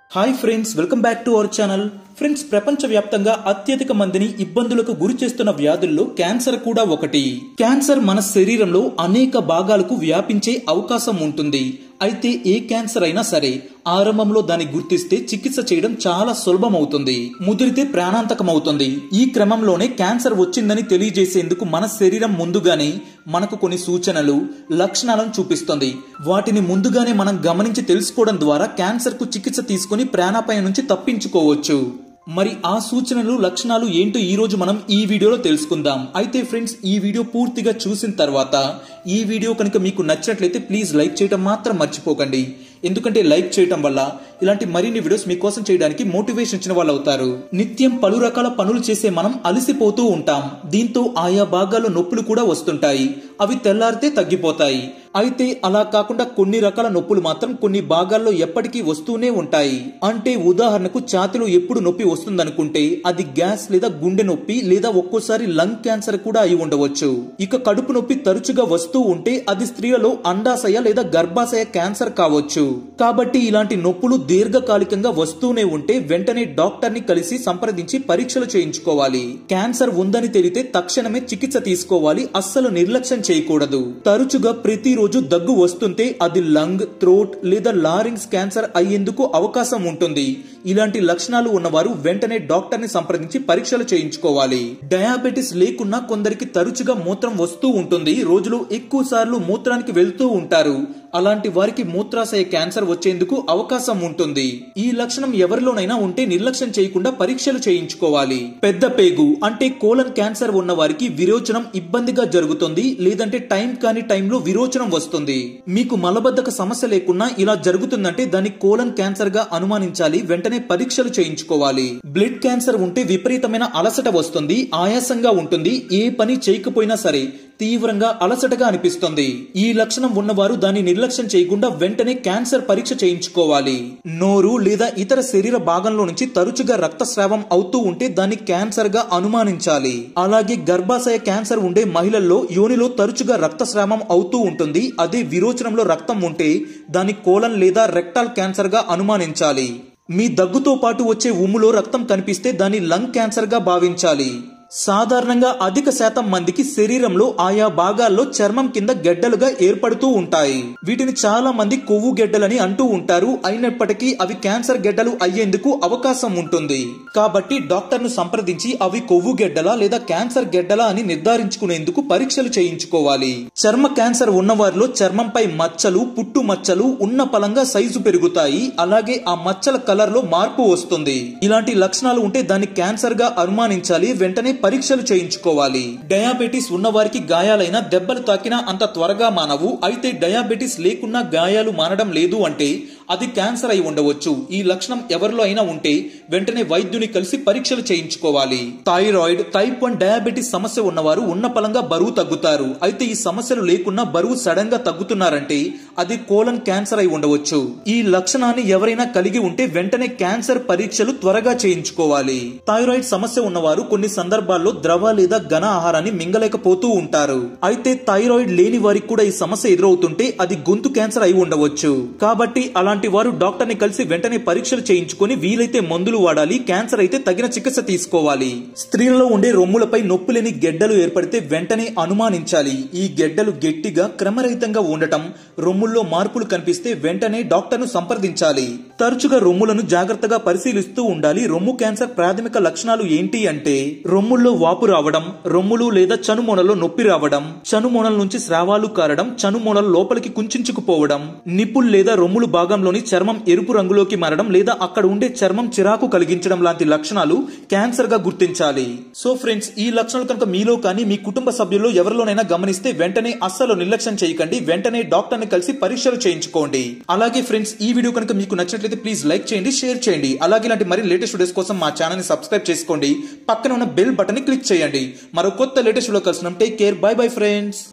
hi friends welcome back to our channel friends ప్రపంచవ్యాప్తంగా అత్యధిక మందిని ఇబ్బందులకు గురి చేస్తున్న వ్యాధుల్లో క్యాన్సర్ కూడా ఒకటి క్యాన్సర్ మన శరీరంలో అనేక భాగాలకు వ్యాపించే అవకాశం ఉంటుంది అయితే ఏ క్యాన్సర్ అయినా సరే ఆరంభంలో దాన్ని గుర్తిస్తే చికిత్స చేయడం చాలా సులభం అవుతుంది ముదిరితే ప్రాణాంతకం అవుతుంది ఈ క్రమంలోనే క్యాన్సర్ వచ్చిందని తెలియజేసేందుకు మన శరీరం ముందుగానే మనకు కొన్ని సూచనలు లక్షణాలను చూపిస్తుంది వాటిని ముందుగానే మనం గమనించి తెలుసుకోవడం ద్వారా క్యాన్సర్ కు చికిత్స తీసుకుని ప్రాణాపాయం నుంచి తప్పించుకోవచ్చు మరి ఆ సూచనలు లక్షణాలు ఏంటో ఈ రోజు మనం ఈ వీడియోలో తెలుసుకుందాం అయితే ఫ్రెండ్స్ ఈ వీడియో పూర్తిగా చూసిన తర్వాత ఈ వీడియో కనుక మీకు నచ్చినట్లయితే ప్లీజ్ లైక్ చేయడం మాత్రం మర్చిపోకండి ఎందుకంటే లైక్ చేయటం వల్ల ఇలాంటి మరిన్ని వీడియోస్ మీకోసం చేయడానికి మోటివేషన్ ఇచ్చిన వాళ్ళు అవుతారు నిత్యం పలు రకాల పనులు చేసే మనం అలసిపోతూ ఉంటాం దీంతో ఆయా భాగాల్లో నొప్పులు కూడా వస్తుంటాయి అవి తెల్లారితే తగ్గిపోతాయి అయితే అలా కాకుండా కొన్ని రకాల నొప్పులు మాత్రం కొన్ని భాగాల్లో ఎప్పటికీ వస్తూనే ఉంటాయి అంటే ఉదాహరణకు ఛాతిలో ఎప్పుడు నొప్పి వస్తుందనుకుంటే అది గ్యాస్ లేదా గుండె నొప్పి లేదా ఒక్కోసారి లంగ్ క్యాన్సర్ కూడా అయి ఉండవచ్చు ఇక కడుపు నొప్పి తరచుగా వస్తూ ఉంటే అది స్త్రీలలో అండాశయ లేదా గర్భాశయ క్యాన్సర్ కావచ్చు కాబట్టి ఇలాంటి నొప్పులు దీర్ఘకాలికంగా వస్తూనే ఉంటే వెంటనే డాక్టర్ ని కలిసి సంప్రదించి పరీక్షలు చేయించుకోవాలి క్యాన్సర్ ఉందని తెలితే తక్షణమే చికిత్స తీసుకోవాలి అస్సలు నిర్లక్ష్యం చేయకూడదు తరచుగా ప్రతిరోజు దగ్గు వస్తుంటే అది లంగ్ థ్రోట్ లేదా లారింగ్స్ క్యాన్సర్ అయ్యేందుకు అవకాశం ఉంటుంది ఇలాంటి లక్షణాలు ఉన్నవారు వెంటనే డాక్టర్ ని సంప్రదించి పరీక్షలు చేయించుకోవాలి డయాబెటిస్ లేకున్నా కొందరికి తరచుగా మూత్రం వస్తూ ఉంటుంది రోజులో ఎక్కువ సార్లు మూత్రానికి వెళ్తూ ఉంటారు అలాంటి వారికి మూత్రాశయ క్యాన్సర్ వచ్చేందుకు అవకాశం ఉంటుంది ఈ లక్షణం ఎవరిలోనైనా ఉంటే నిర్లక్ష్యం చేయకుండా పరీక్షలు చేయించుకోవాలి పెద్ద పేగు అంటే కోలన్ క్యాన్సర్ ఉన్న వారికి విరోచనం ఇబ్బందిగా జరుగుతుంది లేదంటే టైం కాని టైంలో విరోచనం వస్తుంది మీకు మలబద్ధక సమస్య లేకున్నా ఇలా జరుగుతుందంటే దాన్ని కోలన్ క్యాన్సర్ గా అనుమానించాలి వెంటనే పరీక్షలు చేయించుకోవాలి బ్లడ్ క్యాన్సర్ ఉంటే విపరీతమైన అలసట వస్తుంది ఆయాసంగా ఉంటుంది ఏ పని చేయకపోయినా సరే తీవ్రంగా అలసటగా అనిపిస్తుంది ఈ లక్షణం ఉన్నవారు దాన్ని నిర్లక్ష్యం చేయకుండా వెంటనే క్యాన్సర్ పరీక్ష చేయించుకోవాలి నోరు లేదా ఇతర శరీర భాగంలో నుంచి తరచుగా రక్తస్రావం అవుతూ ఉంటే దాన్ని క్యాన్సర్ గా అనుమానించాలి అలాగే గర్భాశయ క్యాన్సర్ ఉండే మహిళల్లో యోనిలో తరచుగా రక్తస్రావం అవుతూ ఉంటుంది అదే విరోచనంలో రక్తం ఉంటే దాన్ని కోలన్ లేదా రెక్టాల్ క్యాన్సర్ గా అనుమానించాలి మీ దగ్గుతో పాటు వచ్చే ఉమ్ములో రక్తం కనిపిస్తే దాన్ని లంగ్ క్యాన్సర్ గా భావించాలి సాధారణంగా అధిక శాతం మందికి శరీరంలో ఆయా భాగాల్లో చర్మం కింద గెడ్డలుగా ఏర్పడుతూ ఉంటాయి వీటిని చాలా మంది కొవ్వు గెడ్డలని అంటూ ఉంటారు అయినప్పటికీ అవి క్యాన్సర్ గెడ్డలు అయ్యేందుకు అవకాశం ఉంటుంది కాబట్టి డాక్టర్ ను సంప్రదించి అవి కొవ్వు గెడ్డలా లేదా క్యాన్సర్ గెడ్డలా అని నిర్ధారించుకునేందుకు పరీక్షలు చేయించుకోవాలి చర్మ క్యాన్సర్ ఉన్నవారిలో చర్మంపై మచ్చలు పుట్టు మచ్చలు ఉన్న పలంగా సైజు పెరుగుతాయి అలాగే ఆ మచ్చల కలర్ లో మార్పు వస్తుంది ఇలాంటి లక్షణాలు ఉంటే దాన్ని క్యాన్సర్ గా అనుమానించాలి వెంటనే పరీక్షలు చేయించుకోవాలి డయాబెటీస్ ఉన్నవారికి గాయాలైన దెబ్బలు తాకినా అంత త్వరగా మానవు అయితే డయాబెటీస్ లేకున్నా గాయాలు మానడం లేదు అంటే అది క్యాన్సర్ అయి ఉండవచ్చు ఈ లక్షణం ఎవరిలో అయినా ఉంటే వెంటనే వైద్యుని కలిసి పరీక్షలు చేయించుకోవాలి థైరాయిడ్ టైప్ వన్ డయాబెటీస్ సమస్య ఉన్నవారు ఉన్న పలంగా బరువు తగ్గుతారు అయితే ఈ సమస్యలు లేకున్నా బరువు సడన్ గా తగ్గుతున్నారంటే అది కోలన్ క్యాన్సర్ అయి ఉండవచ్చు ఈ లక్షణాన్ని ఎవరైనా కలిగి ఉంటే వెంటనే క్యాన్సర్ పరీక్షలు త్వరగా చేయించుకోవాలి థైరాయిడ్ సమస్య ఉన్నవారు కొన్ని సందర్భాల్లో ద్రవ లేదా ఘన ఆహారాన్ని మింగలేకపోతూ ఉంటారు అయితే థైరాయిడ్ లేని వారికి కూడా ఈ సమస్య ఎదురవుతుంటే అది గొంతు క్యాన్సర్ అయి ఉండవచ్చు కాబట్టి అలాంటి వారు డాక్టర్ ని కలిసి వెంటనే పరీక్షలు చేయించుకొని వీలైతే మందులు వాడాలి క్యాన్సర్ అయితే తగిన చికిత్స తీసుకోవాలి స్త్రీలలో ఉండే రొమ్ములపై నొప్పి లేని గెడ్డలు ఏర్పడితే వెంటనే అనుమానించాలి ఈ గెడ్డలు గట్టిగా క్రమరహితంగా ఉండటం రొమ్ముల్లో మార్పులు కనిపిస్తే వెంటనే డాక్టర్ ను సంప్రదించాలి తరచుగా రొమ్ములను జాగ్రత్తగా పరిశీలిస్తూ ఉండాలి రొమ్ము క్యాన్సర్ ప్రాథమిక లక్షణాలు ఏంటి అంటే రొమ్ముల్లో వాపు రావడం రొమ్ములు లేదా చనుమొనలో నొప్పి రావడం చనుమొనల నుంచి స్రావాలు కారడం చనుమొనల లోపలికి కుంచుకుపోవడం నిప్పులు లేదా రొమ్ములు భాగంలోని చర్మం ఎరుపు రంగులోకి మారడం లేదా అక్కడ ఉండే చర్మం చిరాకు కలిగించడం లాంటి లక్షణాలు క్యాన్సర్ గా గుర్తించాలి సో ఫ్రెండ్స్ ఈ లక్షణాలు కనుక మీలో కానీ మీ కుటుంబ సభ్యుల్లో ఎవరిలోనైనా గమనిస్తే వెంటనే అస్సలు నిర్లక్ష్యం చేయకండి వెంటనే డాక్టర్ ని కలిసి పరీక్షలు చేయించుకోండి అలాగే ఫ్రెండ్స్ ఈ వీడియో కనుక మీకు నచ్చినట్లయితే ప్లీజ్ లైక్ చేయండి షేర్ చేయండి అలాగే ఇలాంటి మరి లేటెస్ట్ వీడియోస్ కోసం మా ఛానల్ ని సబ్స్క్రైబ్ చేసుకోండి పక్కన ఉన్న బెల్ బటన్ ని క్లిక్ చేయండి మరో కొత్త లేటెస్ట్ వీడియో కలిసినాం take care bye bye friends